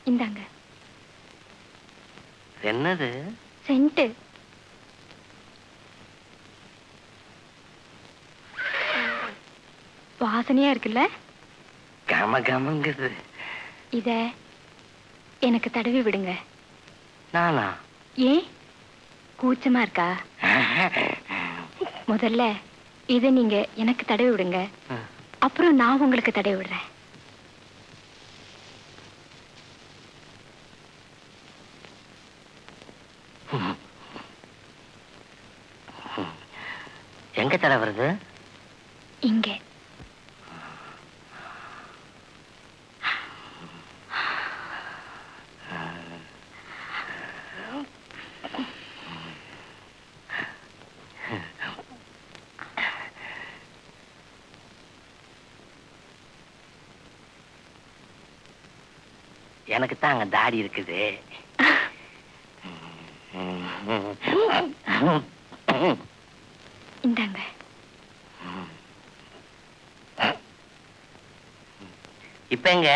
இந்தாங்க என்னது சென்ட்டு வாசனையா இருக்குல்ல கம கமங்குது இத எனக்கு தடவி விடுங்க நானா ஏன் கூச்சமா இருக்கா முதல்ல இத நீங்க எனக்கு தடவி விடுங்க அப்புறம் நான் உங்களுக்கு தடவி விடுறேன் எங்க தடை வருது இங்க எனக்கு தான் அங்க தாடி இருக்குது இந்தாங்க இப்ப எங்க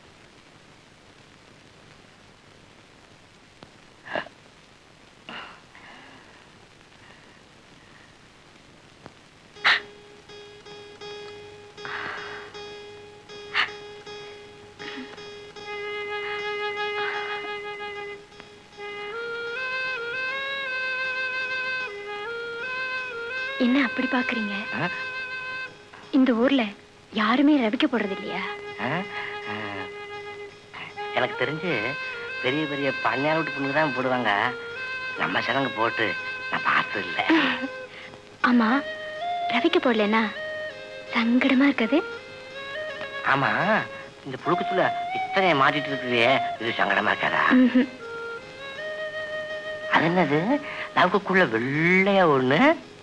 என்ன அப்படி பாக்குறீங்க ஆ? இந்த ஊர்ல யாருமே ரவிக்க போடுறது இல்லையா ஆ? ஆ. எனக்கு தெரிஞ்சு பெரிய பெரிய பண்ணையார் வீட்டு பொண்ணுங்க தான் போடுவாங்க நம்ம சடங்கு போட்டு நான் பார்த்தது இல்ல ஆமா ரவிக்க போடலன்னா சங்கடமா இருக்காது ஆமா இந்த புழுக்கத்துல இத்தனை மாட்டிட்டு இருக்குதே இது சங்கடமா இருக்காதா ம்ஹும். அது என்னது லவுக்குள்ள வெள்ளையா ஒண்ணு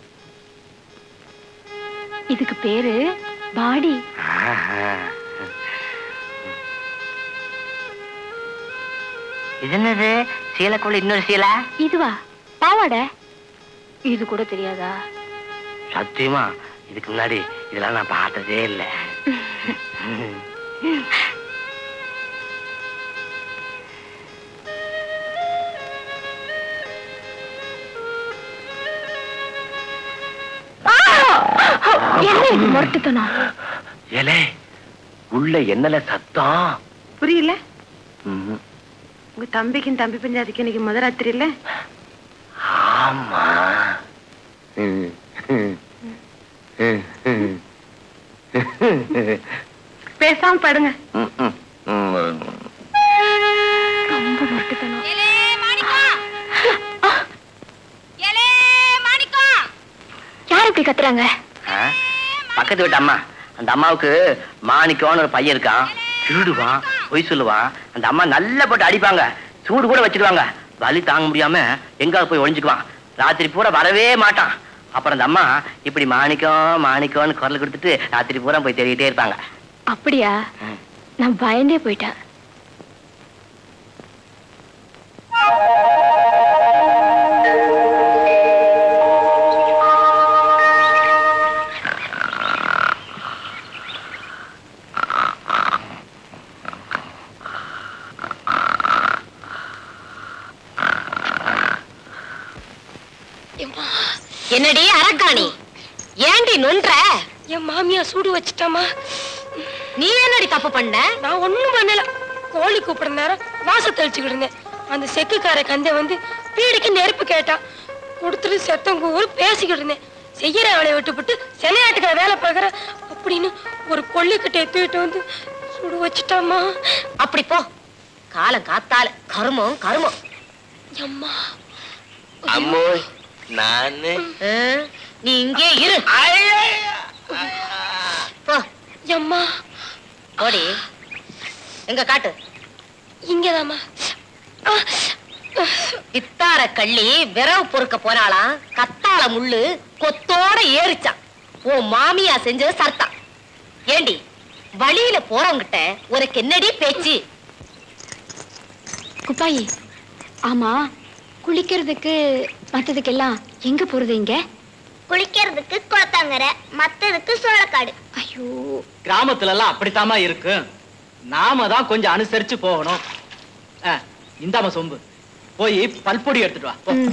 இதுக்கு பேரு பாடி ஆஹா. இது என்னது சீலைக்குள்ள இன்னொரு சீலை இதுவா பாவாடை இது கூட தெரியாதா சத்தியமா இதுக்கு முன்னாடி இதெல்லாம் நான் பார்த்ததே இல்லை என்ன இது முரட்டுத்தனம் ஏலே உள்ள என்னல சத்தம் புரியல ம்ஹும். உங்க தம்பிக்கும் தம்பி பஞ்சாதிக்கு இன்னைக்கு முத ராத்திரி இல்ல ஆமா ம், ம், ம், ம். பேசாம படுங்க ம், ம், ம். ரொம்ப முரட்டுத்தனம் யார் இப்படி கத்துறாங்க ஆ? பக்கத்து வீட்டு அம்மா அந்த அம்மாவுக்கு மாணிக்கம்னு ஒரு பையன் இருக்கான் திருடுவான் பொய் சொல்லுவான் அந்த அம்மா நல்லா போட்டு அடிப்பாங்க சூடு கூட வச்சிருவாங்க வலி தாங்க முடியாம எங்க போய் ஒளிஞ்சுக்குவான் ராத்திரி பூரா வரவே மாட்டான் அப்புறம் அந்த அம்மா இப்படி மாணிக்கம் மாணிக்கம்னு குரல் கொடுத்துட்டு ராத்திரி பூரா போய் தேடிக்கிட்டே இருப்பாங்க அப்படியா ம். நான் பயந்தே போயிட்டேன் என்னடி அரக்காணி ஏண்டி நொன்ற என் மாமியா சூடு வச்சுட்டாமா நீ என்னடி தப்பு பண்ண நான் ஒண்ணும் பண்ணல கோழி கூப்பிடுற நேரம் வாச தெளிச்சுக்கிட்டு இருந்தேன் அந்த செக்குக்கார கந்தை வந்து வீடுக்கு நெருப்பு கேட்டான் கொடுத்துட்டு செத்தம் கூறு பேசிக்கிட்டு இருந்தேன் செய்யற வேலையை விட்டுவிட்டு சென்னையாட்டுக்கிற வேலை பார்க்கற அப்படின்னு ஒரு கொல்லிக்கட்டையை தூக்கிட்டு வந்து சுடு வச்சுட்டாமா அப்படி போ காலம் காத்தால கருமம் கருமம் அம்மா அம்மோ நானு ஆ, நீ இங்கே இரு போ அம்மா போடி எங்க காட்டு இங்கதாம்மா ஆ, பித்தார கள்ளி விரவு பொறுக்க போனாலாம் கத்தாழ முள்ளு கொத்தோட ஏறிச்சான் உன் மாமியா செஞ்சது சர்த்தா ஏண்டி வழியில போறவங்கிட்ட உனக்கு என்னடி பேச்சு குப்பாயி ஆமா குளிக்கிறதுக்கு மத்ததுக்கெல்லாம் எங்க போறது இங்க குளிக்கிறதுக்கு குளத்தாங்கரை மத்ததுக்கு சோளக்காடு ஐயோ கிராமத்துல எல்லாம் அப்படித்தாம்மா இருக்கு நாம தான் கொஞ்சம் அனுசரிச்சு போகணும் ஆ, இந்தாம்மா சொம்பு போய் பல்பொடி எடுத்துட்டு வா போ.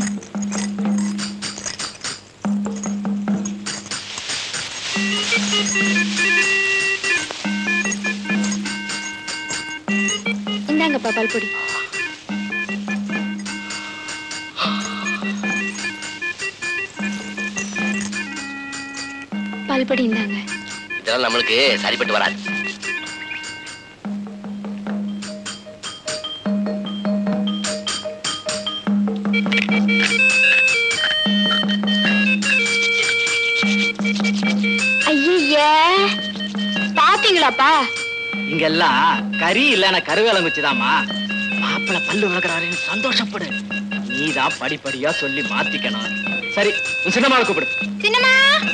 இந்தாங்கப்பா பல்பொடி பல்பொடி இந்தாங்க இதெல்லாம் நம்மளுக்கு சரிப்பட்டு வராது ஐய பாத்தீங்களாப்பா இங்கெல்லாம் கறி இல்லைன்னா கருவேலம் வச்சுதாம்மா மாப்பிள்ளை பல்லு விளக்குறாருன்னு சந்தோஷப்படு நீதான் படிப்படியா சொல்லி மாத்திக்கணும் சரி உன் சின்னம்மாவை கூப்பிடு சின்னம்மா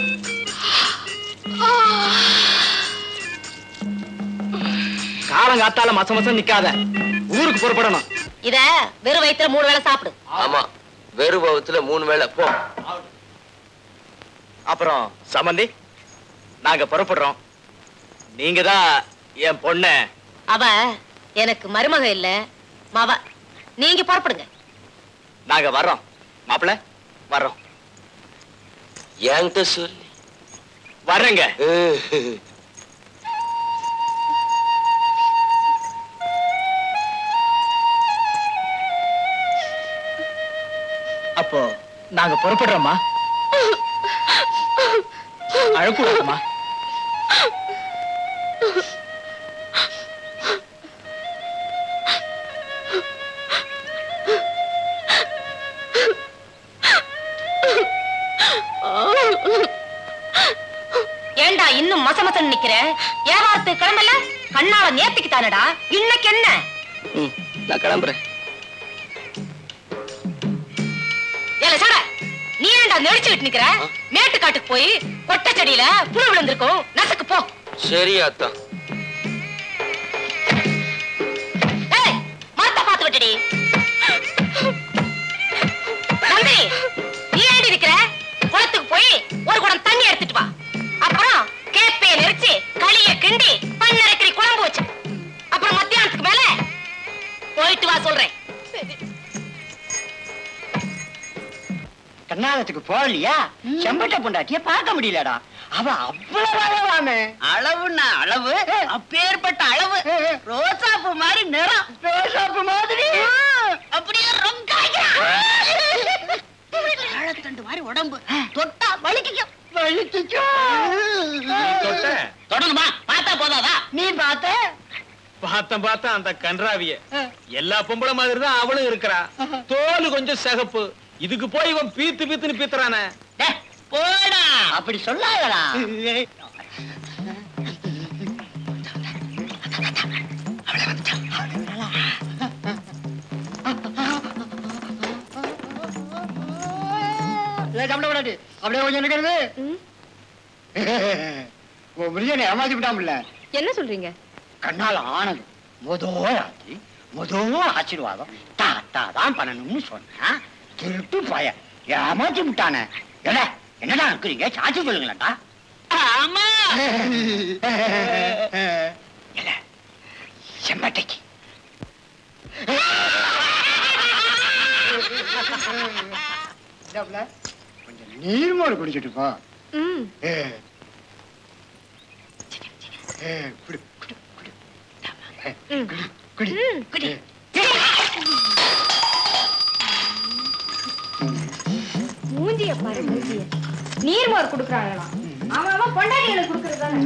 காலம் காத்தால மச மசம் நிக்காத ஊருக்கு புறப்படணும் இத வெறும் வயித்துல மூணு வேளை சாப்பிடு ஆமா வெறு பவத்துல மூணு வேளை போ அப்புறம் சமந்தி நாங்க புறப்படுறோம் நீங்க தான் என் பொண்ண அவ எனக்கு மருமக இல்ல மவ நீங்க புறப்படுங்க நாங்க வர்றோம் மாப்பிள்ள வர்றோம் என்கிட்ட சொல்லி வர்றேங்க அப்போ நாங்க புறப்படுறோம்மா அழக்கூடாதுமா ஏண்டா இன்னும் மச மசன்னு நிக்கிற ஏவாரத்து கிளம்பல கண்ணால நேத்திக்கு தானடா இன்னைக்கு என்ன ம், நான் கிளம்புறேன் ஏல சட நீ ஏன்டா நெரிச்சுக்கிட்டு நிக்கிற மேட்டு காட்டுக்கு போய் கொட்டை செடியில புழு விழுந்திருக்கும் நசுக்கு போ சரி அத்தா ஏய் மரத்த பாத்து விட்டுடி நந்தினி நீ ஏண்டி இருக்கிற குளத்துக்கு போய் ஒரு குடம் தண்ணி எடுத்துட்டு வா அப்புறம் கேப்பைய நெரிச்சு களிய கிண்டி பன்னரைக்கறி குழம்பு வச்சு அப்புறம் மத்தியானத்துக்கு மேல போயிட்டு வா சொல்றேன் கர்நாடகத்துக்கு போகலையா செம்பட்ட பொண்டாட்டிய பார்க்க முடியலடா அவ அவ்வளவு அளவாமே அளவுன்னா அளவு அப்பேற்பட்ட அளவு ரோசாப்பு மாதிரி நிறம் ரோசாப்பு மாதிரி அப்படியே ரொம்ப ஆழத்தண்டு மாதிரி உடம்பு தொட்டா வலிக்கும் வலிக்கும் தொடணுமா பார்த்தா போதாதா நீ பார்த்த பார்த்தேன் பார்த்தேன் அந்த கன்றாவிய எல்லா பொம்பளை மாதிரி தான் அவளும் இருக்கிறா தோல் கொஞ்சம் சிகப்பு இதுக்கு போய் இவன் பீத்து பீத்துன்னு பீத்துறானே டேய், போடா அப்படி சொல்லாதடா அப்படியே கொஞ்சம் இருக்கிறது உன் முருகனை ஏமாத்தி விட்டாமல்ல என்ன சொல்றீங்க கண்ணால ஆனது முதோ ராத்திரி முதோ ஆசீர்வாதம் தாத்தா தான் பண்ணணும்னு சொன்னா திருட்டு பய ஏமாத்தி விட்டானே என்ன என்னடா இருக்கிறீங்க சாட்சி சொல்லுங்களேன்டா ஆமா செம்பட்டைக்கு கொஞ்சம் நீர்மோடு குடிச்சிட்டு போ ம் ஏ. ஏ, குடி, குடி, குடி. ஏ, குடி, குடி, குடி. மூஞ்சிய பாரு மூஞ்சிய நீர்மோர் குடுக்கறாங்களாம் அவன் அவன் பொண்டாட்டிகளுக்கு குடுக்கறதானே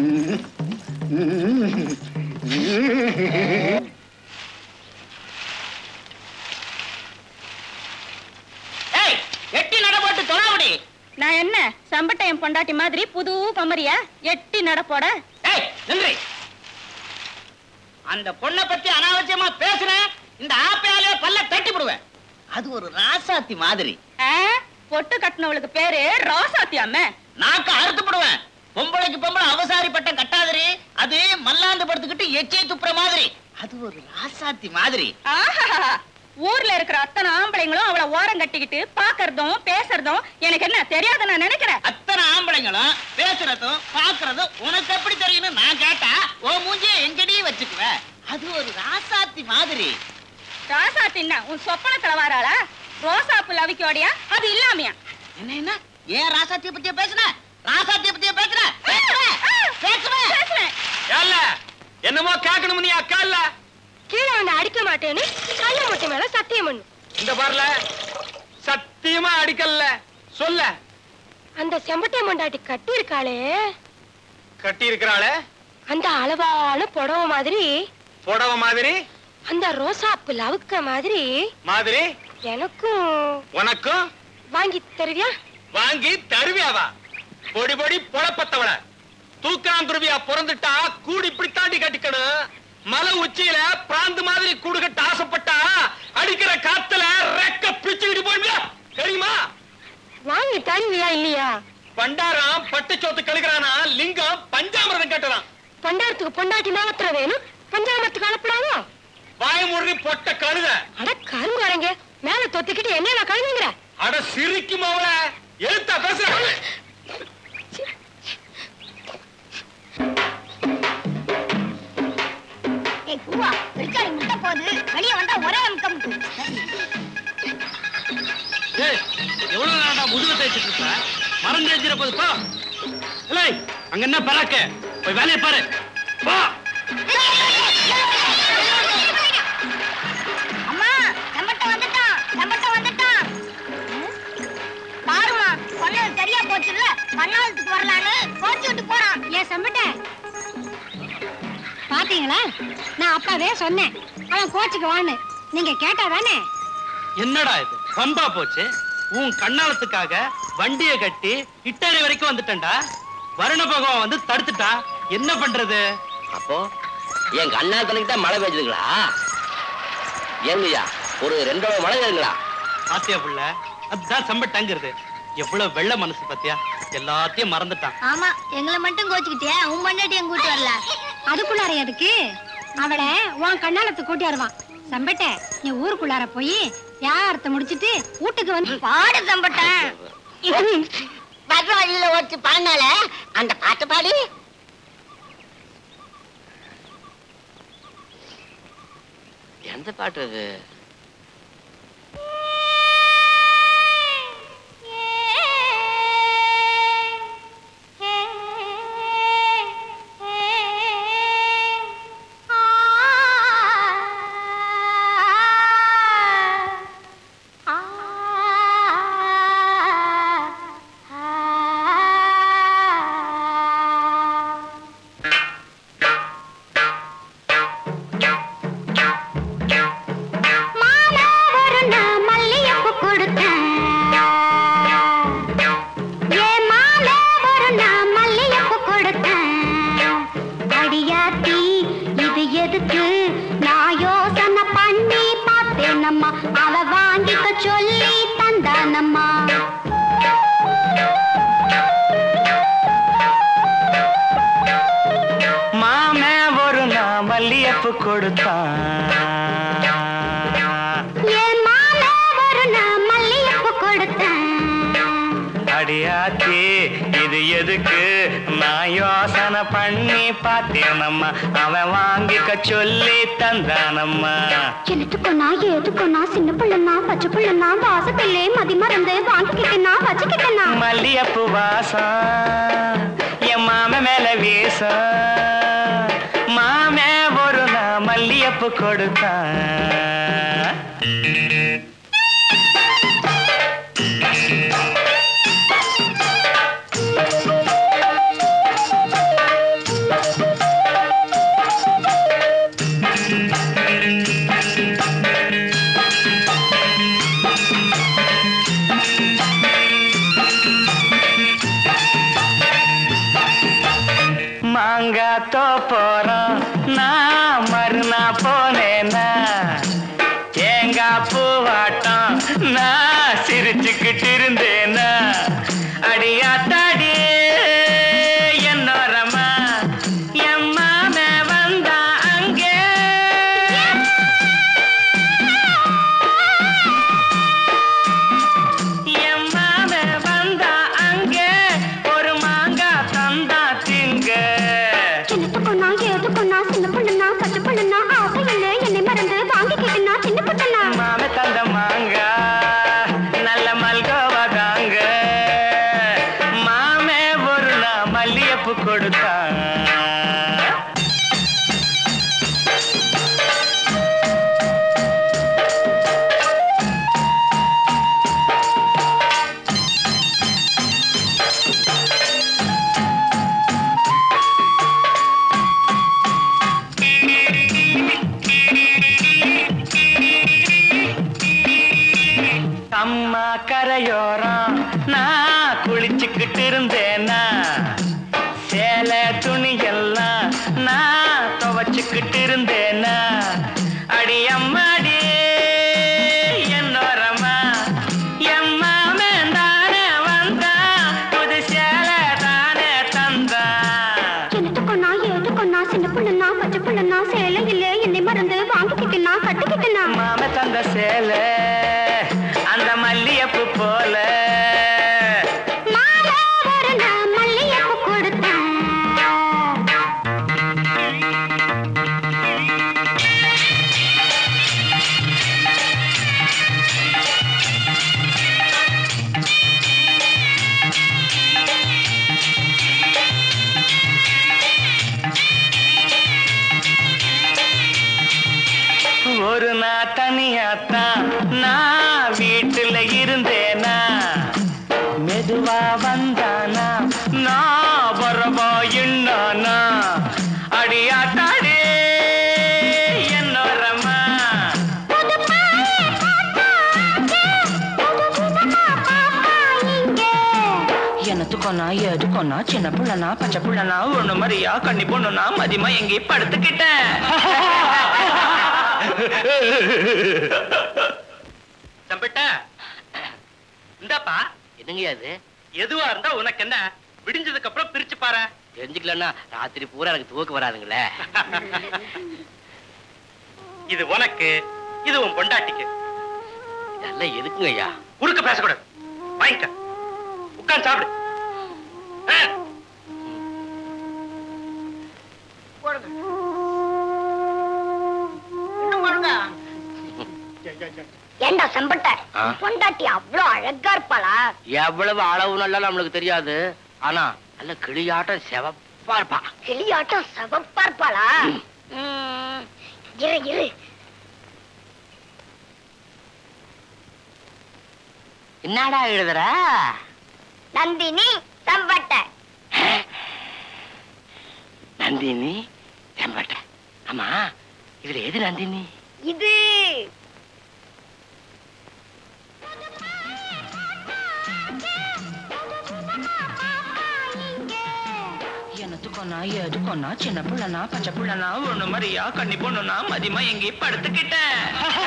ஏய், எட்டி நட போட்டு தொடாவுடி நான் என்ன சம்பட்டையம் பொண்டாட்டி மாதிரி புது கமரியா எட்டி நடப்போட ஏய் நில்றி அந்த பொண்ணை பத்தி அனாவசியமா பேசுன இந்த ஆப்பையாலே பல்ல தட்டி விடுவேன் அது ஒரு ராசாத்தி மாதிரி பொட்டு கட்டினவளுக்கு பேரு ரோசாத்தியாமே நாக்க அறுத்து விடுவேன் பொம்பளைக்கு பொம்பளை அவசாரி பட்டம் கட்டாதரி அது மல்லாந்து படுத்துக்கிட்டு எச்சை துப்புற மாதிரி அது ஒரு ராசாத்தி மாதிரி ஆஹா ஊர்ல இருக்கிற அத்தனை ஆம்பளைங்களும் அவளை ஓரம் கட்டிக்கிட்டு பாக்குறதும் பேசுறதும் எனக்கு என்ன தெரியாத நான் நினைக்கிறேன் அத்தனை ஆம்பளைங்களும் பேசுறதும் பாக்குறதும் உனக்கு எப்படி தெரியும்னு நான் கேட்டா ஓ மூஞ்சிய எங்கடி வச்சுக்குவ அது ஒரு ராசாத்தி மாதிரி ராசா தின்ன உன் சொப்பனத்துல வாராளா ரோசாப்பு லவிக்கோடியா அது இல்லாமையா என்ன என்ன ஏன் ராசாத்திய பத்திய பேசுன ராசாத்திய பத்திய பேசுன பேசுவேன் பேசுவேன் பேசுறேன் ஏல்ல என்னமோ கேட்கணும் நீ அக்கா இல்ல கீழே வந்து அடிக்க மாட்டேன்னு கல்ல முட்டை மேல சத்தியம் பண்ணு இந்த பாருல சத்தியமா அடிக்கல சொல்ல அந்த செம்பட்டை மண்டாட்டி கட்டி இருக்காளே கட்டி இருக்கிறாளே அந்த அளவான புடவை மாதிரி புடவை மாதிரி அந்த ரோசாப்பு லவுக்க மாதிரி மாதிரி எனக்கும் உனக்கும் வாங்கி தருவியா வாங்கி தருவியாவா பொடி பொடி பொழப்பத்தவள தூக்காங்குருவியா பிறந்துட்டா கூடி இப்படி தாண்டி கட்டிக்கணும் மலை உச்சியில பிராந்து மாதிரி கூடு கட்ட ஆசைப்பட்டா அடிக்கிற காத்துல ரெக்க பிச்சுக்கிட்டு போயிடுவியா தெரியுமா வாங்கி தருவியா இல்லையா பண்டாரம் பட்டு சோத்து கழுகிறானா லிங்கம் பஞ்சாமிரதம் கட்டுறான் பண்டாரத்துக்கு பொண்டாட்டி நாகத்துல வேணும் பஞ்சாமத்துக்கு அனுப்பலாமா வாய முறி பொட்ட கழுத அட கருங்காரங்க மேல தொத்திக்கிட்டு என்ன கழுதுங்கிற அட சிரிக்கும் அவள எழுத்தா பேசுற ஏய் பூவா பெருச்சாளி முட்டை போகுது வெளியே வந்தா ஒரே அமுக்கம் ஏய் எவ்வளவு நேரம்டா முதுகு தேய்ச்சிட்டு இருப்ப மரம் தேய்ச்சிட போது போ இல்லை அங்க என்ன பறக்க போய் வேலையை பாரு போ அம்மா செம்பட்ட வந்துட்டான் செம்பட்ட வந்துட்டான் பாருமா சொன்னது சரியா போச்சுல்ல பன்னாளத்துக்கு வரலான்னு கோச்சு விட்டு போறான் ஏன் செம்பட்ட பாத்தீங்களா நான் அப்பவே சொன்னேன் அவன் கோச்சுக்கு வான்னு நீங்க கேட்டா தானே என்னடா இது பம்பா போச்சு உன் கண்ணாலத்துக்காக வண்டிய கட்டி இட்டாலி வரைக்கும் வந்துட்டேன்டா வருண பகவான் வந்து தடுத்துட்டா என்ன பண்றது அப்போ என் கண்ணாத்தனுக்கு தான் மழை பெஞ்சதுங்களா ஏங்கய்யா ஒரு ரெண்டோட மழை பெய்யுங்களா ஆத்தியா புள்ள அதுதான் சம்பட்டாங்கிறது எவ்வளவு வெள்ள மனசு பத்தியா எல்லாத்தையும் மறந்துட்டான் ஆமா எங்களை மட்டும் கோச்சுக்கிட்டே உன் பண்ணாட்டி எங்க கூட்டு வரல அதுக்குள்ளார எதுக்கு அவளை உன் கண்ணாலத்து கூட்டி வருவான் சம்பட்ட நீ ஊருக்குள்ளார போய் வியாபாரத்தை முடிச்சிட்டு வீட்டுக்கு வந்து பாடு சம்பட்டேன் வர்ற வழியில ஓட்டு பாடினால அந்த பாட்டு பாடி எந்த பாட்டு அது மாலை ஒரு நான் மல்லிகைப்பூ கொடுத்தேன் ஏன் மாலை ஒரு நான் மல்லிகைப்பூ கொடுத்தேன் அடியாத்தி இது எதுக்கு நான் யோசனை பண்ணி பார்த்தேனம்மா அவ வாங்கிக்க சொல்லி தந்தானம்மா மாமே ஒரு நான் மல்லியப்பு கொடுத்தான் ஏன் மாலை ஒரு நான் மல்லிகைப்பூ கொடுத்தேன் அடியாத்தி இது எதுக்கு நான் யோசனை பண்ணி பார்த்தேனம்மா அவன் வாங்கிக்க சொல்லி தந்தானம்மா எனத்துக்குனா ஏதுக்குனா சின்ன பிள்ளைனா பச்சை பிள்ளைனா வாசத்திலே மதி மறந்து வாங்கிக்கிட்டனா வச்சுக்கிட்டனா மல்லியப்பு வாசம் என் மாம மேல வீசம் மாமே ஒரு நான் மல்லியப்பு கொடுத்தான் மாங்காத்தோ போறோம் நான் மறுநா போனேனா தேங்காய் பூவாட்டம் நான் சிரிச்சுக்கிட்டு இருந்தேனா அடியாத்தாடி என்னோரமா என் மாமே வந்தா அங்கே என் மாமே வந்தா அங்கே ஒரு மாங்காய் தந்தா திங்க எனத்துக்குனா ஏதுக்குனா சின்ன பிள்ளைனா பச்சை பிள்ளைனா ஆசை இல்லை என்னை மறந்து வாங்கிக்கிட்டனா சின்ன பிள்ளை மல்கோவா தாங்க மாமே ஒரு நாள் மல்லியப்பு கொடுத்தான் அம்மா கரையோரம் நான் குளிச்சுக்கிட்டு இருந்தேனா சேலை துணியெல்லாம் நான் துவச்சுக்கிட்டு இருந்தேனா அடி அம்மாடி என்னோரமா எம்மாமே தானே வந்தா புது சேலை தானே தந்தா எனத்துக்கொன்னா ஏதுக்கொன்னா சின்ன புள்ளனா பச்சை புள்ளனா சேலையில என்னை மறந்து வாங்கிக்கிட்டனா கட்டிக்கிட்டனா மாம தந்த சேலை அந்த மல்லியப்பு போல மாலை ஒரு நாள் மல்லிகைப்பூ கொடுத்தேன் ஒரு நாள் தனியாத்தான் நான் வீட்டுல இருந்தேனா மெதுவா வந்தானா நான் வரவா என்னானா அடியாட்டாடே என்னோரமா எனத்துக்கொன்னா எதுக்கொன்னா சின்ன புள்ளனா பச்சை புள்ளனா ஒண்ணு மாதிரியா கண்ணி பொண்ணுனா மதியமா எங்கே படுத்துக்கிட்டேன் தம்பிட்ட இந்தாப்பா என்னங்கய்யா அது எதுவா இருந்தா உனக்கு என்ன விடிஞ்சதுக்கு அப்புறம் பிரிச்சு பாரு தெரிஞ்சுக்கலன்னா ராத்திரி பூரா எனக்கு தூக்க வராதுங்களே இது உனக்கு இது உன் பொண்டாட்டிக்கு இதெல்லாம் எதுக்குங்க ஐயா குறுக்க பேசக்கூடாது வாங்கிக்க உட்கார்ந்து சாப்பிடு ஆ. ஏண்டா செம்பட்ட ஆ? பொண்டாட்டி அவ்வளோ அழகா இருப்பாளா எவ்வளவு அளவு நல்லா நம்மளுக்கு தெரியாது ஆனா நல்ல கிளியாட்டம் செவப்பா இருப்பா கிளியாட்டம் சிவப்பா இருப்பாளா ம், இரு இரு என்னடா எழுதுற நந்தினி செம்பட்ட நந்தினி செம்பட்ட ஆமா இதுல எது நந்தினி இது எனத்துக்கொன்னா எதுக்கொன்னா சின்ன புள்ளனா பச்சை புள்ளனா ஒண்ணு மாதிரியா கண்ணி பொண்ணுனா மதியமா எங்கே படுத்துக்கிட்டேன்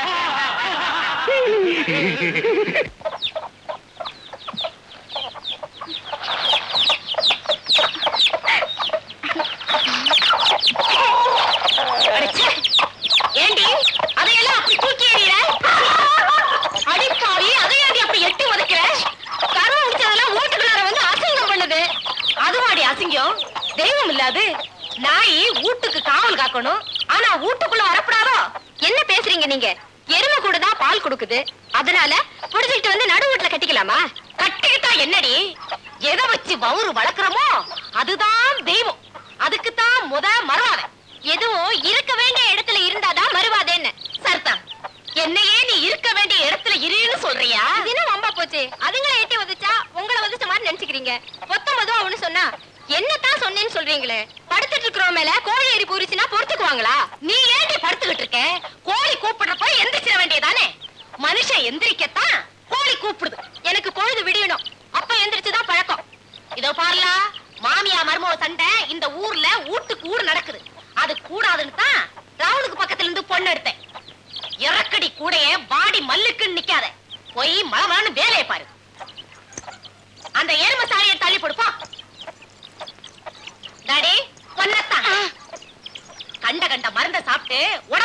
அடிச்சே. ஏண்டி அதையெல்லாம் அப்படி தூக்கி எறிகிற அடிப்பாவி அதையாண்டி அப்படி எட்டி உதைக்கிற கருவ முடிச்சதெல்லாம் வீட்டுக்குள்ளார வந்து அசிங்கம் பண்ணுது அதுவாடி அசிங்கம் தெய்வம் இல்லாது நாய் வீட்டுக்கு காவல் காக்கணும் ஆனா வீட்டுக்குள்ள வரப்படாதோ என்ன பேசுறீங்க நீங்க எருமை கூட தான் பால் கொடுக்குது அதனால புடிச்சிட்டு வந்து நடு வீட்டுல கட்டிக்கலாமா கட்டிக்கிட்டா என்னடி எதை வச்சு வவுறு வளர்க்குறோமோ அதுதான் தெய்வம் அதுக்குத்தான் முத மறுவாதை எதுவும் இருக்க வேண்டிய இடத்துல இருந்தாதான் மறுவாதேன்னு சர்தான் என்னையே நீ இருக்க வேண்டிய இடத்துல இருன்னு சொல்றியா இது என்ன வம்பா போச்சு அதுங்களை எட்டி உதைச்சா உங்களை உதைச்ச மாதிரி நினைச்சுக்கிறீங்க பொத்தமதும் அவனு சொன்னா என்னத்தான் சொன்னேன்னு சொல்றீங்களே படுத்துட்டு இருக்கிறவன் மேல கோழி ஏறி பூரிச்சுன்னா பொறுத்துக்குவாங்களா நீ ஏண்டி படுத்துக்கிட்டு இருக்க கோழி கூப்பிடுறப்ப எந்திரிச்சிட வேண்டியதானே மனுஷன் எந்திரிக்கத்தான் கோழி கூப்பிடுது எனக்கு பொழுது விடியணும் அப்ப எந்திரிச்சுதான் பழக்கம் இதோ பாருலா மாமியா மருமக சண்டை இந்த ஊர்ல வீட்டுக்கு ஊர் நடக்குது அது கூடாதுன்னு தான் ரவுனுக்கு பக்கத்துல இருந்து பொண்ணு எடுத்தேன் இறக்கடி கூடைய வாடி மல்லுக்குன்னு நிக்காத போய் மழமழன்னு வேலையை பாரு அந்த எரும சாரியை தள்ளி கொடுப்பா டாடி பொன்னத்தான் கண்ட கண்ட மருந்த சாப்பிட்டு உடம்பு